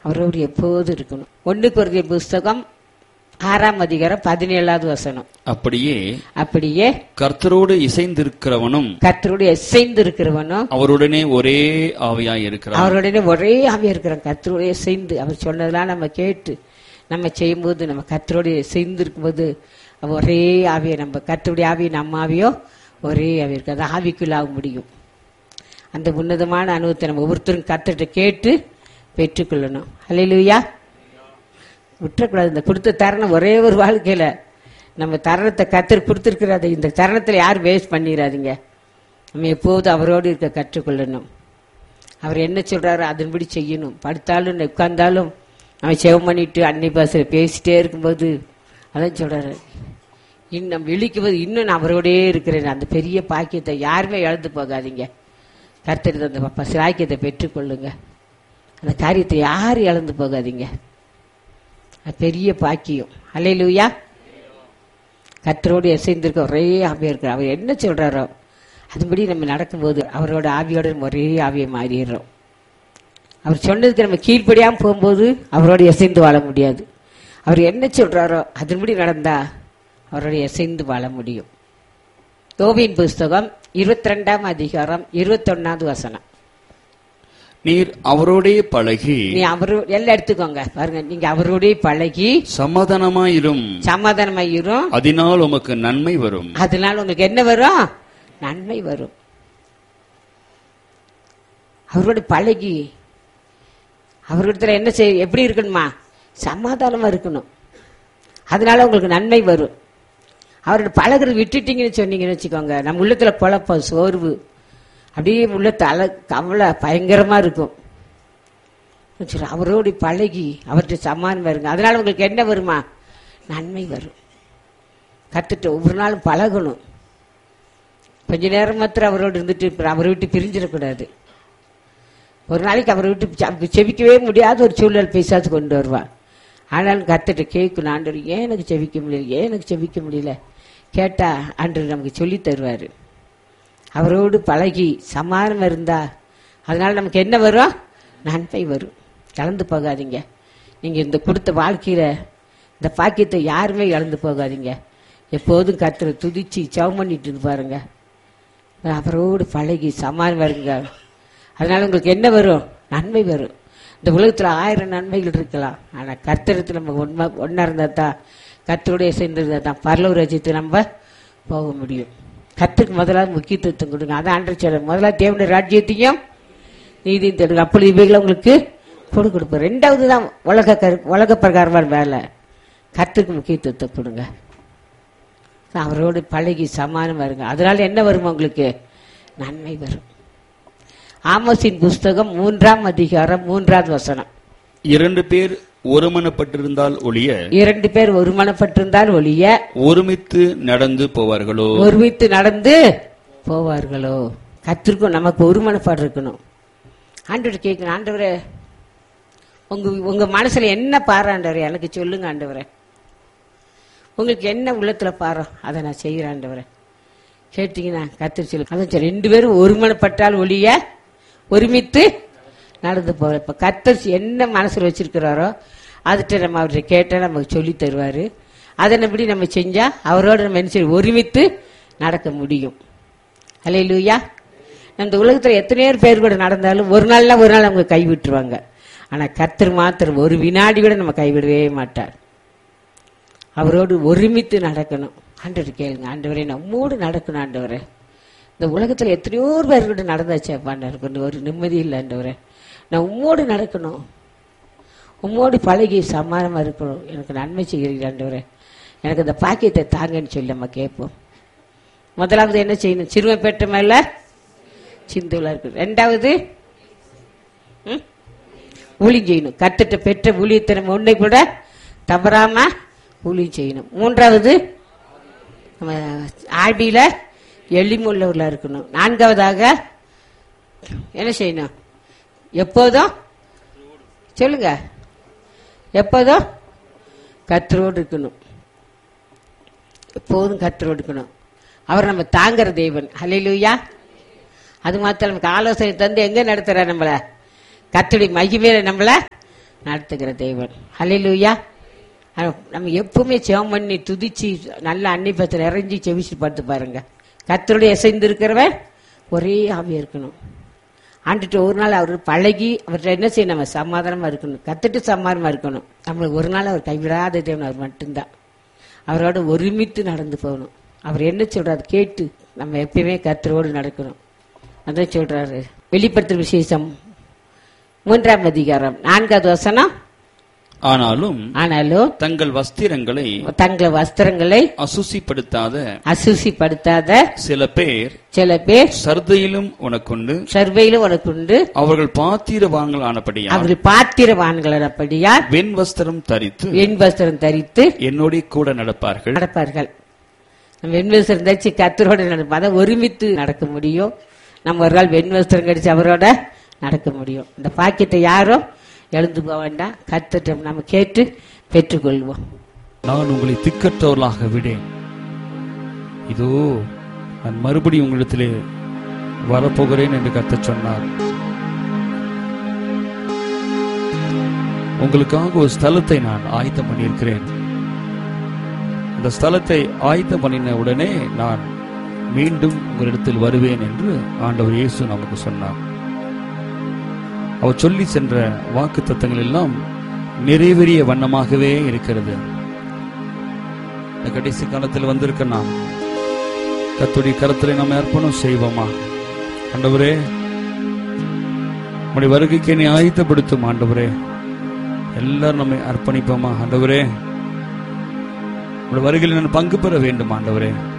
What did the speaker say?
அவரோடு எப்போதும் இருக்கணும் ஒன்று குருதிய புஸ்தகம் ஆறாம் அதிகாரம் பதினேழாவது வசனம் அப்படியே அப்படியே கர்த்தரோடு இசைந்திருக்கிறவனும் கர்த்தரோடு எசைந்து இருக்கிறவனும் அவருடனே ஒரே ஆவியாய் இருக்கிறான் அவருடனே ஒரே ஆவியா இருக்கிறான் கர்த்தரோடைய சேர்ந்து அவர் சொன்னதெல்லாம் நம்ம கேட்டு நம்ம செய்யும்போது நம்ம கர்த்தரோடைய சேர்ந்து இருக்கும்போது அவ ஒரே ஆவியை நம்ம கர்த்தருடைய ஆவியை நம்ம ஆவியோ ஒரே ஆவி இருக்கு அது ஆவிக்குள்ள ஆக முடியும் அந்த உன்னதமான அனுபவத்தை நம்ம ஒவ்வொருத்தரும் கர்த்தர்கிட்ட கேட்டு பெற்றுக்கொள்ளணும் அல்லையா விட்டுறக்கூடாது இந்த கொடுத்த தருணம் ஒரே ஒரு வாழ்க்கையில நம்ம தருணத்தை கத்தர் கொடுத்துருக்கிறாரு இந்த தருணத்தில் யாரும் வேஸ்ட் பண்ணிடாதீங்க நம்ம எப்போதும் அவரோடு இருக்க கற்றுக்கொள்ளணும் அவர் என்ன சொல்றாரோ அதன்படி செய்யணும் படுத்தாலும் உட்கார்ந்தாலும் அவன் செவம் பண்ணிட்டு அன்னை பாசையில் பேசிட்டே இருக்கும்போது அதான் சொல்றாரு இன்னும் விழிக்கும் போது இன்னும் நான் அவரோடயே இருக்கிறேன் அந்த பெரிய பாக்கியத்தை யாருமே இழந்து போகாதீங்க கர்த்தர் அந்த ப- பாக்கியத்தை பெற்றுக்கொள்ளுங்க அந்த காரியத்தை யாரும் இழந்து போகாதீங்க அது பெரிய பாக்கியம் அல்லையிலூயா கர்த்தரோடு இசைந்திருக்க ஒரே ஆவியா இருக்கிற அவர் என்ன சொல்றாரோ அதுபடி நம்ம நடக்கும்போது அவரோட ஆவியோட நம்ம ஒரே ஆவியை மாறிடுறோம் அவர் சொன்னதுக்கு நம்ம கீழ்ப்படியாம போகும்போது அவரோட இசைந்து வாழ முடியாது அவர் என்ன சொல்றாரோ அதன்படி நடந்தா அவரோட இசைந்து வாழ முடியும் யோபின் புஸ்தகம் இருபத்தி ரெண்டாம் அதிகாரம் இருபத்தொன்னாவது வசனம் நீர் அவரோடே பழகி நீ அவரு எல்லாம் எடுத்துக்கோங்க பாருங்க நீங்க அவரோடய பழகி சமாதானமாயிரும் சமாதானமாயிரும் அதனால் உமக்கு நன்மை வரும் அதனால உங்களுக்கு என்ன வரும் நன்மை வரும் அவரோட பழகி அவர்கிட்ட என்ன செய் எப்படி இருக்கணுமா சமாதானமா இருக்கணும் அதனால உங்களுக்கு நன்மை வரும் அவரோட பழகுறது விட்டுட்டீங்கன்னு சொன்னீங்கன்னு வச்சுக்கோங்க நம்ம உள்ளத்துல குழப்பம் சோர்வு அப்படியே உள்ளத்து அல கவலை பயங்கரமா இருக்கும் சரி, அவரோடு பழகி அவர்கிட்ட சமாதானம் வருங்க அதனால உங்களுக்கு என்ன வருமா நன்மை வரும் கத்துட்டு ஒவ்வொரு நாளும் பழகணும் கொஞ்ச நேரம் மாத்திரம் அவரோடு இருந்துட்டு அப்புறம் அவரை விட்டு பிரிஞ்சிடக்கூடாது ஒரு நாளைக்கு அவரை விட்டு செ- செபிக்கவே முடியாத ஒரு சூழல் பேசாது கொண்டு வருவான் ஆனாலும் கத்துட்டு கேட்கணும் ஆண்டவர் ஏன் எனக்கு செபிக்க முடியல ஏன் எனக்கு செபிக்க முடியல கேட்டா ஆண்டவர் நமக்கு சொல்லி தருவாரு அவரோடு பழகி சமாதானம் இருந்தா அதனால நமக்கு என்ன வரும் நன்மை வரும் கலந்து போகாதீங்க நீங்க இந்த கொடுத்த வாழ்க்கையில இந்த பாக்கியத்தை யாருமே இழந்து போகாதீங்க எப்போதும் கர்த்தரை துதிச்சு சவம் பண்ணிட்டு இருந்து பாருங்க அவரோடு பழகி சமாதானம் வருங்க அதனால உங்களுக்கு என்ன வரும் நன்மை வரும் இந்த உலகத்துல ஆயிரம் நன்மைகள் இருக்கலாம் ஆனா கர்த்தரத்துல நம்ம உண்மை ஒன்னா இருந்தா தான் கர்த்தருடைய சேர்ந்திருந்தா தான் பரலூர் ரசித்து நம்ம போக முடியும் கர்த்தருக்கு முதலாவது முக்கியத்துவம் கொடுங்க அதான் ஆண்டு சொல்ல முதலாவது தேவனுடைய ராஜ்யத்தையும் நீதியும் தேடுங்க அப்பொழுது இவைகளை உங்களுக்கு கொடு கொடுப்போம் ரெண்டாவது தான் உலக கரு- உலக பிரகாரமான வேலை கர்த்தருக்கு முக்கியத்துவத்தை கொடுங்க அவரோடு பழகி சமானம் வருங்க அதனால என்ன வரும் உங்களுக்கு நன்மை வரும் ஆமோஸின் புஸ்தகம் மூன்றாம் அதிகாரம் மூன்றாவது வசனம் இரண்டு பேர் ஒருமனப்பட்டிருந்தால் ஒழிய இரண்டு பேர் ஒருமனப்பட்டிருந்தால் ஒழிய ஒருமித்து நடந்து போவார்களோ ஒருமித்து நடந்து போவார்களோ கத்திருக்கும் நமக்கு ஒருமனப்பாடு இருக்கணும் ஆண்டவர் கேட்கணும் ஆண்டவரே உங்க உங்க மனசுல என்ன பாரு ஆண்டவரே எனக்கு சொல்லுங்க ஆண்டவரே உங்களுக்கு என்ன உள்ளத்துல பாரோ அதை நான் செய்கிறேன் ஆண்டவரே கேட்டீங்கன்னா கத்திரி சொல்லு அதான் சரி ரெண்டு பேரும் ஒருமனப்பட்டால் ஒழிய ஒருமித்து நடந்து போகிற இப்போ கத்தர் என்ன மனசில் வச்சிருக்கிறாரோ அதுகிட்ட நம்ம அவர்கிட்ட கேட்டால் நமக்கு சொல்லி தருவார் அதனபடி நம்ம செஞ்சா அவரோட நம்ம என்ன செய்ய ஒருமித்து நடக்க முடியும் அல்ல லூயா இந்த உலகத்தில் எத்தனையோ பேர் கூட நடந்தாலும் ஒரு நாள்னா ஒரு நாள் அவங்க கைவிட்டுருவாங்க ஆனால் கத்தர் மாத்திரம் ஒரு வினாடி கூட நம்ம கைவிடவே மாட்டார் அவரோடு ஒருமித்து நடக்கணும் ஆண்டவர் கேளுங்க ஆண்டவரே நம்மோடு நடக்கணும் ஆண்டவரே இந்த உலகத்தில் எத்தனையோ பேர் கூட நடந்தாச்சு ஆண்டவர் கொஞ்சம் ஒரு நிம்மதி இல்லை ஆண்டவரே நான் உம்மோடு நடக்கணும் உம்மோடு பழகி சமாதானமாக இருக்கணும் எனக்கு நன்மை செய்கிறீர்கள் ஆண்டவரே எனக்கு இந்த பாக்கியத்தை தாங்கன்னு சொல்லி நம்ம கேட்போம் முதலாவது என்ன செய்யணும் சிறுமை பெற்ற மேல சிந்துலா இருக்கு ரெண்டாவது ம்? ஊழியம் செய்யணும் கத்துட்டு பெற்ற ஊழியத்தை நம்ம ஒன்றை கூட தவறாம ஊழியம் செய்யணும் மூன்றாவது நம்ம ஆடியில எளிமுள்ளவர்களா இருக்கணும் நான்காவதாக என்ன செய்யணும் எப்போதும் சொல்லுங்க எப்போதும் கத்தரோடு இருக்கணும் எப்போதும் கத்தரோடு இருக்கணும் அவர் நம்ம தாங்குற தெய்வன் ஹalleluya அது மாத்திரம் நமக்கு ஆலோசனை தந்து எங்க நடத்துற நம்மள கத்தடி மகிமையில நம்மள நடத்துகிற தேவன் ஹalleluya நம்ம எப்பவுமே ஜெபம் பண்ணி துதிச்சு நல்ல அன்னிப்பத்தில் இறங்கி செவிச்சு பார்த்து பாருங்க கத்தருடைய இசைந்து இருக்கிறவன் ஒரே ஆவியா இருக்கணும் ஆண்டுட்டு ஒரு நாள் அவர் பழகி அவர்கிட்ட என்ன செய்யணும் நம்ம சமாதானமா இருக்கணும் கத்துட்டு சமாதானமா இருக்கணும் நம்மளுக்கு ஒரு நாள் அவர் கைவிடாத தேவன் அவர் மட்டும்தான் அவரோட ஒருமித்து நடந்து போகணும் அவர் என்ன சொல்றாரு கேட்டு நம்ம எப்பயுமே கத்தரோடு நடக்கணும் அதான் சொல்றாரு வெளிப்படுத்தும் விசேஷம் மூன்றாம் அதிகாரம் நான்காவது வசனம் ஆனாலும் ஆனாலும் தங்கள் வஸ்திரங்களை தங்கள் வஸ்திரங்களை அசுசிப்படுத்தாத அசுசிப்படுத்தாத சில பேர் சில பேர் சர்தையிலும் உனக்குண்டு சர்வையிலும் உனக்கு உண்டு அவர்கள் பாத்திரவான்கள் ஆனபடியா அவர்கள் பாத்திரவான்களபடியால் வெண் வஸ்திரம் தரித்து வெண் வஸ்திரம் தரித்து என்னோட கூட நடப்பார்கள் நடப்பார்கள் நம்ம வெண் வஸ்திரம் தரிச்சு கத்தரோட நடப்போம் அதான் ஒருமித்து நடக்க முடியும் நம்ம ஒரு நாள் வெண் வஸ்திரம் கடிச்சு அவரோட நடக்க முடியும் இந்த பாக்கியத்தை யாரும் எழுந்து போக வேண்டாம் கத்துட்டு நம்ம கேட்டு பெற்றுக்கொள்வோம் நான் உங்களை திக்கற்றவர்களாக விடேன் இதோ நான் மறுபடியும் உங்களிடத்திலே வரப்போகிறேன் என்று கர்த்தர் சொன்னார் உங்களுக்காக ஒரு ஸ்தலத்தை நான் ஆயத்தம் பண்ணியிருக்கிறேன் அந்த ஸ்தலத்தை ஆயத்தம் பண்ணின உடனே நான் மீண்டும் உங்களிடத்தில் வருவேன் என்று ஆண்டவர் இயேசு நமக்கு சொன்னார் அவர் சொல்லி சென்ற வாக்கு தத்தங்கள் எல்லாம் நிறைவேறிய வண்ணமாகவே இருக்கிறது இந்த கடைசி காலத்தில் வந்திருக்க நாம் கத்துடைய கரத்திலே நம்ம அர்ப்பணம் செய்வோமா ஆண்டவரே உடைய வருகைக்கு என்னை ஆயத்தப்படுத்தும் ஆண்டவரே எல்லாரும் நம்மை அர்ப்பணிப்போமா ஆண்டவரே உடைய வருகையில் நான் பங்கு பெற வேண்டும் ஆண்டவரே